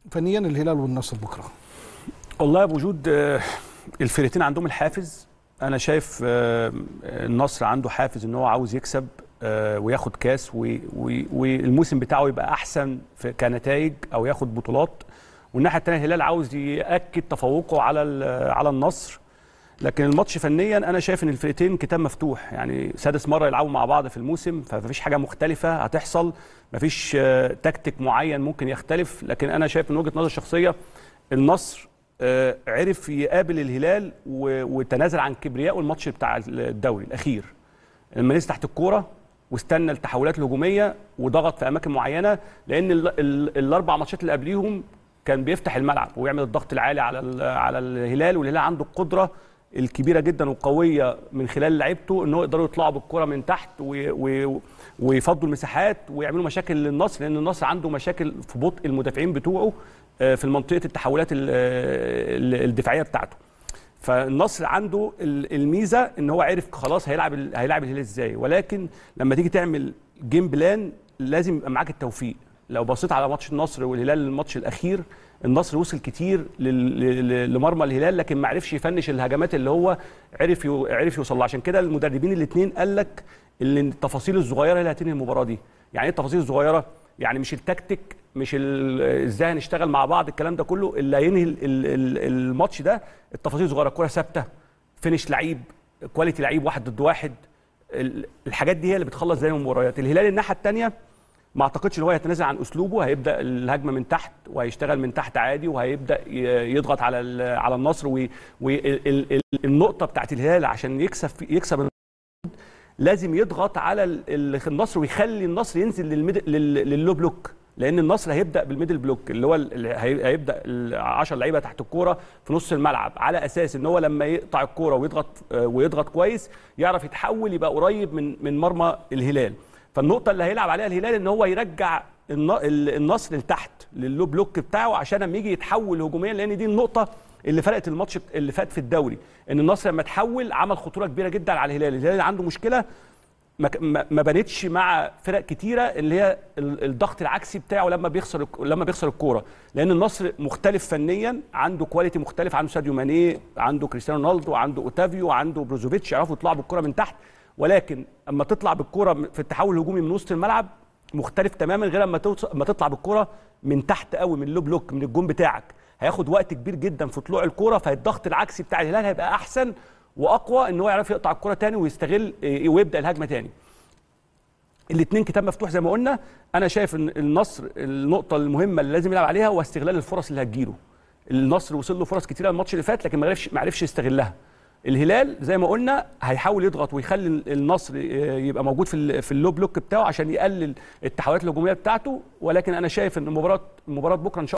فنيا الهلال والنصر بكره والله بوجود آه، الفرقتين عندهم الحافز انا شايف آه، النصر عنده حافز ان هو عاوز يكسب آه، وياخد كاس و- و- والموسم بتاعه يبقى احسن في- كنتائج او ياخد بطولات والناحيه الثانيه الهلال عاوز ياكد تفوقه على ال- على النصر لكن الماتش فنيا انا شايف ان الفرقتين كتاب مفتوح يعني سادس مره يلعبوا مع بعض في الموسم فمفيش حاجه مختلفه هتحصل مفيش آه، تكتيك معين ممكن يختلف لكن انا شايف من وجهه نظر شخصيه النصر آه، عرف يقابل الهلال و- وتنازل عن كبرياء الماتش بتاع الدوري الاخير لما نزل تحت الكوره واستنى التحولات الهجوميه وضغط في اماكن معينه لان ال ال الاربع ماتشات اللي قبليهم كان بيفتح الملعب ويعمل الضغط العالي على ال- على الهلال والهلال عنده القدره الكبيره جدا والقويه من خلال لعيبته ان هو يقدروا يطلعوا بالكره من تحت و- و- ويفضوا المساحات ويعملوا مشاكل للنصر لان النصر عنده مشاكل في بطء المدافعين بتوعه آه، في منطقه التحولات ال- ال- الدفاعيه بتاعته فالنصر عنده ال- الميزه ان هو عرف خلاص هيلعب ال- هيلعب الهلال ازاي ولكن لما تيجي تعمل جيم بلان لازم يبقى معاك التوفيق لو بصيت على ماتش النصر والهلال الماتش الاخير النصر وصل كتير لل- لل- لمرمى الهلال لكن ما عرفش يفنش الهجمات اللي هو عرف يو- عرف يوصل لها عشان كده المدربين الاثنين قال لك ان التفاصيل الصغيره هي اللي هتنهي المباراه دي يعني ايه التفاصيل الصغيره يعني مش التكتيك مش ال- ازاي هنشتغل مع بعض الكلام ده كله اللي هينهي ال- ال- ال- الماتش ده التفاصيل الصغيره الكره ثابته فينش لعيب كواليتي لعيب واحد ضد واحد ال- الحاجات دي هي اللي بتخلص زي المباريات الهلال الناحيه الثانيه ما اعتقدش ان هو هيتنازل عن اسلوبه هيبدا الهجمه من تحت وهيشتغل من تحت عادي وهيبدا ي- يضغط على ال- على النصر والنقطه بتاعت الهلال عشان يكسب يكسب لازم يضغط على ال- ال- النصر ويخلي النصر ينزل للميد- لل- لللو بلوك لان النصر هيبدا بالميدل بلوك اللي هو ال- ال- هي- هيبدا ال 10 لعيبه تحت الكوره في نص الملعب على اساس ان هو لما يقطع الكوره ويضغط آه، ويضغط كويس يعرف يتحول يبقى قريب من من مرمى الهلال فالنقطه اللي هيلعب عليها الهلال ان هو يرجع الن- ال- النصر لتحت للو بلوك بتاعه عشان لما يجي يتحول هجوميا لان دي النقطه اللي فرقت الماتش اللي فات في الدوري ان النصر لما تحول عمل خطوره كبيره جدا على الهلال الهلال عنده مشكله ما ك- ما ما بانتش مع فرق كتيره اللي هي ال- الضغط العكسي بتاعه لما بيخسر الك- لما بيخسر الكوره لان النصر مختلف فنيا عنده كواليتي مختلف عنده ساديو ماني عنده كريستيانو رونالدو عنده اوتافيو عنده بروزوفيتش يعرفوا يطلعوا بالكوره من تحت ولكن اما تطلع بالكوره م- في التحول الهجومي من وسط الملعب مختلف تماما غير اما توص- اما تطلع بالكوره من تحت قوي من اللو بلوك من الجون بتاعك هياخد وقت كبير جدا في طلوع الكوره فالضغط العكسي بتاع الهلال هيبقى احسن واقوى ان هو يعرف يقطع الكوره تاني ويستغل إيه، ويبدا الهجمه تاني الاثنين كتاب مفتوح زي ما قلنا انا شايف ان النصر النقطه المهمه اللي لازم يلعب عليها هو استغلال الفرص اللي هتجيله النصر وصل له فرص كتيره الماتش اللي فات لكن ما عرفش ما عرفش يستغلها الهلال زي ما قلنا هيحاول يضغط ويخلي النصر يبقى موجود في ال- في اللو بلوك بتاعه عشان يقلل التحولات الهجوميه بتاعته ولكن انا شايف ان مباراه مباراه بكره ان شاء